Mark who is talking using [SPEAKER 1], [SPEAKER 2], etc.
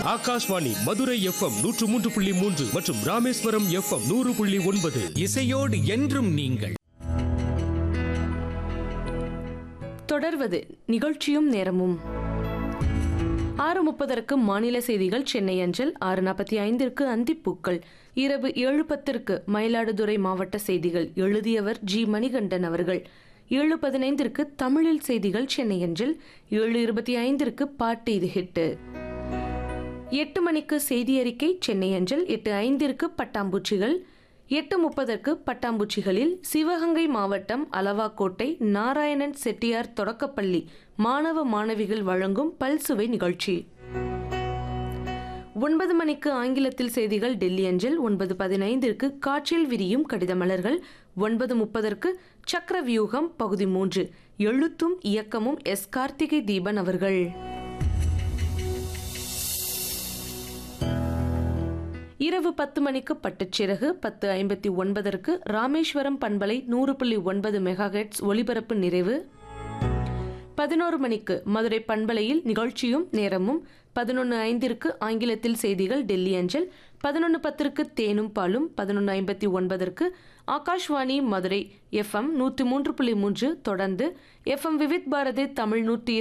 [SPEAKER 1] Akashvani Madurai FM நூற்று மூன்று புள்ளி மூன்று மற்றும் ராமேஸ்வரம் எஃப்எம் நூறு புள்ளி ஒன்பது
[SPEAKER 2] இசையோடு என்றும் நீங்கள்
[SPEAKER 3] தொடர்வது நிகழ்ச்சியும் நேரமும் ஆறு முப்பதற்கு மாநில செய்திகள் சென்னை அஞ்சல் ஆறு நாற்பத்தி ஐந்திற்கு அந்திப்பூக்கள் இரவு ஏழு பத்திற்கு மயிலாடுதுறை மாவட்ட செய்திகள் எழுதியவர் ஜி மணிகண்டன் அவர்கள் ஏழு பதினைந்திற்கு தமிழில் செய்திகள் சென்னை அஞ்சல் ஏழு இருபத்தி ஐந்திற்கு பாட்டு இது ஹிட்டு எட்டு மணிக்கு செய்தி அறிக்கை சென்னை அஞ்சல் எட்டு ஐந்திற்கு பட்டாம்பூச்சிகள் எட்டு முப்பதற்கு பட்டாம்பூச்சிகளில் சிவகங்கை மாவட்டம் அலவாக்கோட்டை நாராயணன் செட்டியார் தொடக்கப்பள்ளி மாணவ மாணவிகள் வழங்கும் பல்சுவை நிகழ்ச்சி ஒன்பது மணிக்கு ஆங்கிலத்தில் செய்திகள் டெல்லி அஞ்சல் ஒன்பது பதினைந்திற்கு காற்றில் விரியும் கடித மலர்கள் ஒன்பது முப்பதற்கு சக்கர வியூகம் பகுதி மூன்று எழுத்தும் இயக்கமும் எஸ் கார்த்திகை தீபன் அவர்கள் இரவு பத்து மணிக்கு பட்டுச்சிறகு பத்து ஐம்பத்தி ஒன்பதற்கு ராமேஸ்வரம் பண்பலை நூறு புள்ளி ஒன்பது மெகாஹெட்ஸ் ஒலிபரப்பு நிறைவு பதினோரு மணிக்கு மதுரை பண்பலையில் நிகழ்ச்சியும் நேரமும் பதினொன்று ஐந்திற்கு ஆங்கிலத்தில் செய்திகள் டெல்லி அஞ்சல் பதினொன்று பத்திற்கு தேனும் பாலும் பதினொன்று ஐம்பத்தி ஒன்பதற்கு ஆகாஷ்வாணி மதுரை எஃப்எம் நூற்றி மூன்று புள்ளி மூன்று தொடர்ந்து எஃப்எம் விவித் பாரதி தமிழ் நூற்றி